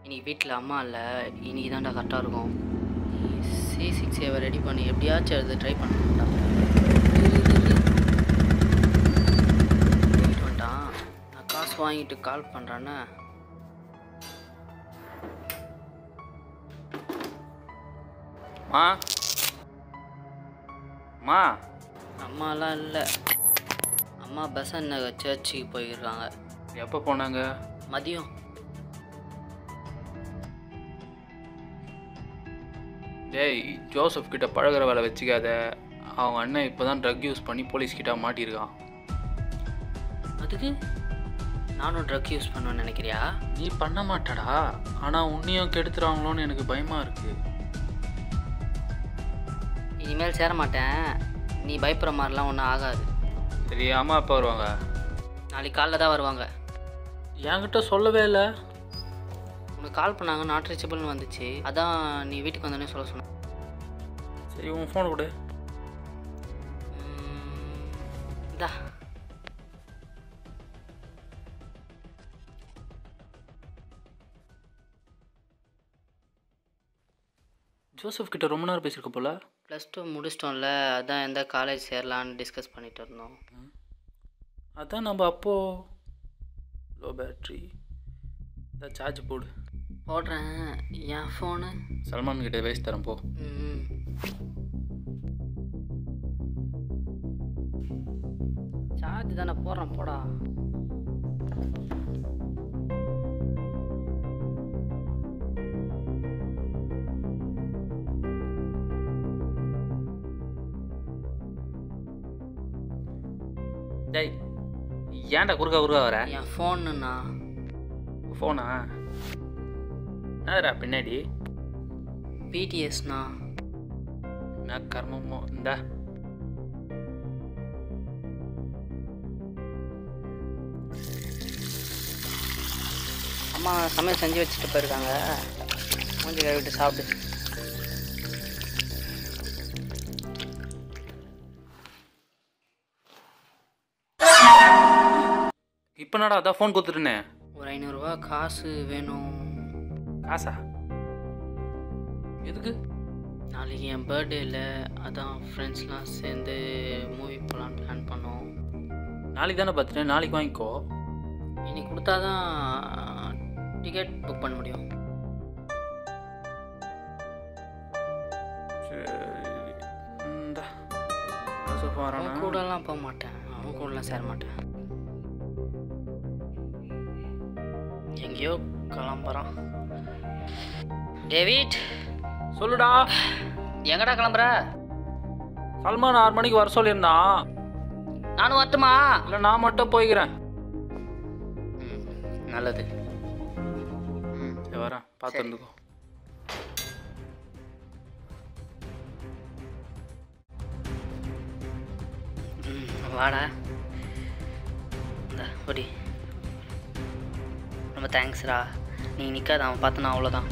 இன்னைக்கு வீட்டில் அம்மா இல்லை இன்னைக்கு தான்டா கரெக்டாக இருக்கும் சி சிக்ஸ் ஏவை ரெடி பண்ணி எப்படியாச்சும் அது ட்ரை பண்ணா வந்துட்டான் நான் காசு வாங்கிட்டு கால் பண்ணுறேன்னு மா மா அம்மாலாம் இல்லை அம்மா பெசன் நகர் சர்ச்சுக்கு போயிருக்காங்க எப்போ போனாங்க மதியம் டேய் ஜோசப் கிட்ட பழகுற வேலை வச்சுக்காத அவங்க அண்ணன் இப்போ தான் ட்ரக் யூஸ் பண்ணி போலீஸ் கிட்ட மாட்டியிருக்கான் அதுக்கு நானும் ட்ரக் யூஸ் பண்ணுவேன்னு நினைக்கிறியா நீ பண்ண மாட்டடா ஆனால் உன்னையும் கெடுத்துறாங்களோன்னு எனக்கு பயமாக இருக்கு இனிமேல் சேர மாட்டேன் நீ பயப்படுற மாதிரிலாம் ஒன்றும் ஆகாது சரி அம்மா அப்பா வருவாங்க நாளைக்கு காலைல தான் வருவாங்க என்கிட்ட சொல்லவே இல்லை உனக்கு கால் பண்ணாங்க நாட் ரீச்சபிள்னு வந்துச்சு அதான் நீ வீட்டுக்கு வந்தோடனே சொல்ல சொன்னேன் சரி உன் ஃபோன் கொடு உம், இந்தா ஜோசப் கிட்ட ரொம்ப நேரம் பேசியிருக்க போல ப்ளஸ் டூ முடிச்சிட்டோம்ல அதான் எந்த காலேஜ் சேரலான்னு டிஸ்கஸ் பண்ணிட்டு இருந்தோம் அதான் நம்ம அப்போது லோ பேட்ரி இந்த சார்ஜ் போடு போடுறேன் என் ஃபோனு சல்மான் கிட்ட பேசி தரேன் போ ம் சார்ஜ் தானே போடுறேன் போடா டேய் ஏன்டா குறுக்கா குறுக்கா வர என் ஃபோனுண்ணா ஃபோனா என்னடா பின்னாடி பிடிஎஸ்ண்ணா என்ன கர்மமோ இந்தா அம்மா சமையல் செஞ்சு வச்சுட்டு போயிருக்காங்க மூஞ்சி கழுவிட்டு சாப்பிடு இப்போ என்னடா அதான் ஃபோன் கொடுத்துட்டுனே ஒரு ஐநூறுரூவா காசு வேணும் காசா எதுக்கு நாளைக்கு என் பர்த்டேயில் அதான் ஃப்ரெண்ட்ஸ்லாம் சேர்ந்து மூவி போகலான்னு பிளான் பண்ணோம் நாளைக்கு தானே பார்த்துட்டேன் நாளைக்கு வாங்கிக்கோ இன்னைக்கு கொடுத்தா தான் டிக்கெட் புக் பண்ண முடியும் சரி இந்தா ஜோசப் அவன் வரானா கூடலாம் போக மாட்டேன் அவன் கூடலாம் சேர மாட்டேன் எங்கேயோ கிளம்புறான் டேவிட் சொல்லுடா எங்கடா கிளம்புற சல்மான் ஆறு மணிக்கு வர சொல்லியிருந்தான் நானும் வரட்டுமா இல்லை நான் மட்டும் போய்க்கிறேன் ம், நல்லது ம் சரி வரேன் பார்த்து சரி. இருந்துக்கோ ம், வாடா இந்த ஒடி ரொம்ப தேங்க்ஸ்டா நீ நிற்காத அவன் பார்த்தனா அவ்வளோதான்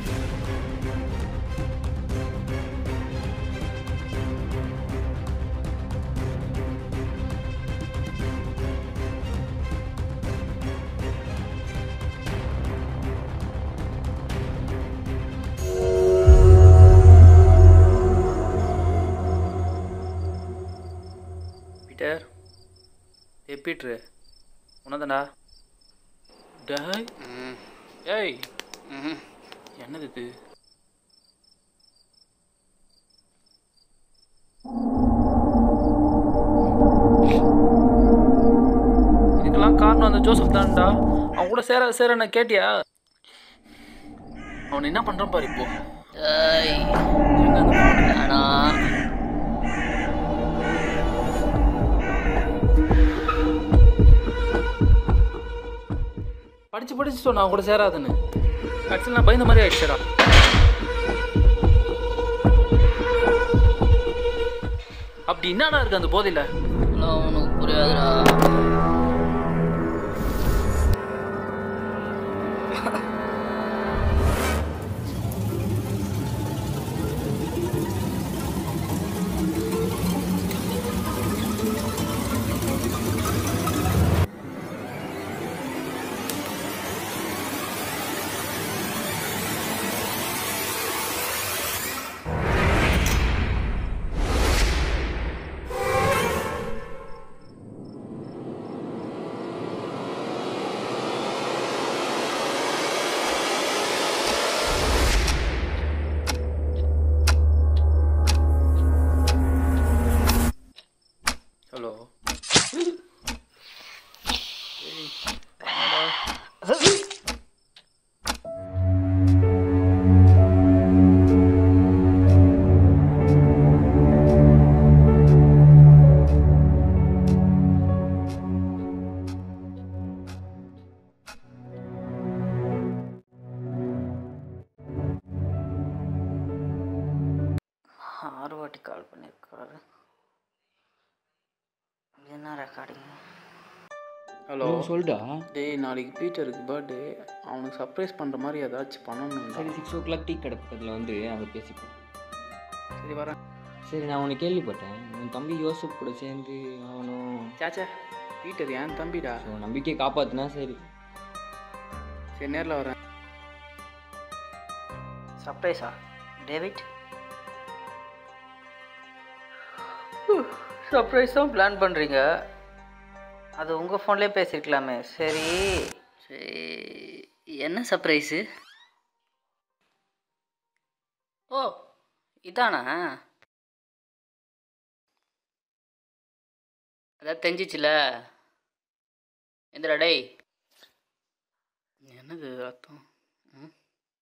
பீட்டர் ஏ பீட்ரு உனதாண்டா டேய் ம் ஏய் ம் என்னது இது இதுக்கெல்லாம் காரணம் அந்த ஜோசப் தான்டா அவன் கூட சேர சேர என்ன கேட்டியா அவன் என்ன பண்றான் பாரு இப்போ ஏய் எங்க அந்த phone? வேணாம் படிச்சு படிச்சு சொன்னா அவன் கூட சேராதுன்னு கடைசியில் நான் பயந்த மாதிரி ஆயிடுச்சுடா அப்படி என்னடா இருக்கு அந்த போதையில இதெல்லாம் உனக்கு புரியாதுடா வாட்டி கால் பண்ணியிருக்காரு இது என்ன ரெக்கார்டிங் ஹலோ சொல்டா டேய் நாளைக்கு பீட்டருக்கு பர்த்டே அவனுக்கு சர்ப்ரைஸ் பண்ணுற மாதிரி ஏதாச்சும் பண்ணணும் சரி சிக்ஸ் ஓ கிளாக் டீ கடை பக்கத்தில் வந்து அங்கே பேசிப்போம் சரி வரேன் சரி நான் உன்னை கேள்விப்பட்டேன் உன் தம்பி யோசப் கூட சேர்ந்து அவனும் சாச்சா பீட்டர் ஏன் தம்பிடா ஸோ நம்பிக்கையை காப்பாற்றினா சரி சரி நேரில் வரேன் சர்ப்ரைஸா டேவிட் சர்ப்ரைஸ் தான் பிளான் பண்ணுறீங்க அது உங்கள் ஃபோன்லேயே பேசியிருக்கலாமே சரி சரி என்ன சர்ப்ரைஸு ஓ இதானா அதான் தெரிஞ்சிச்சுல எந்திரா டேய் என்னது ரத்தம் ம்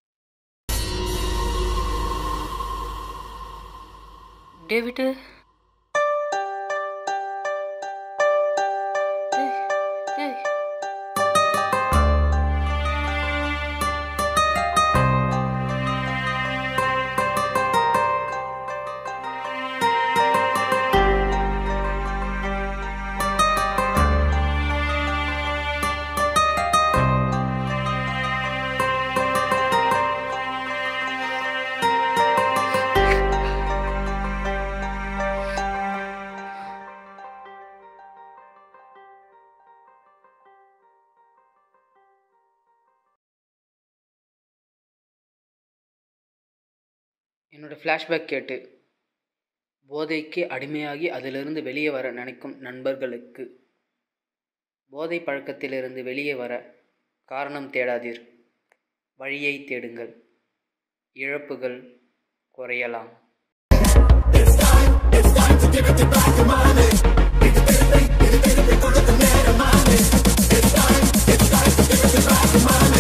டேவிட்டு டேய், டேய். என்னோட ஃப்ளாஷ்பேக் கேட்டு போதைக்கு அடிமையாகி அதிலிருந்து வெளியே வர நினைக்கும் நண்பர்களுக்கு போதை பழக்கத்திலிருந்து வெளியே வர காரணம் தேடாதீர் வழியை தேடுங்கள் இழப்புகள் குறையலாம் It's time to get back to money.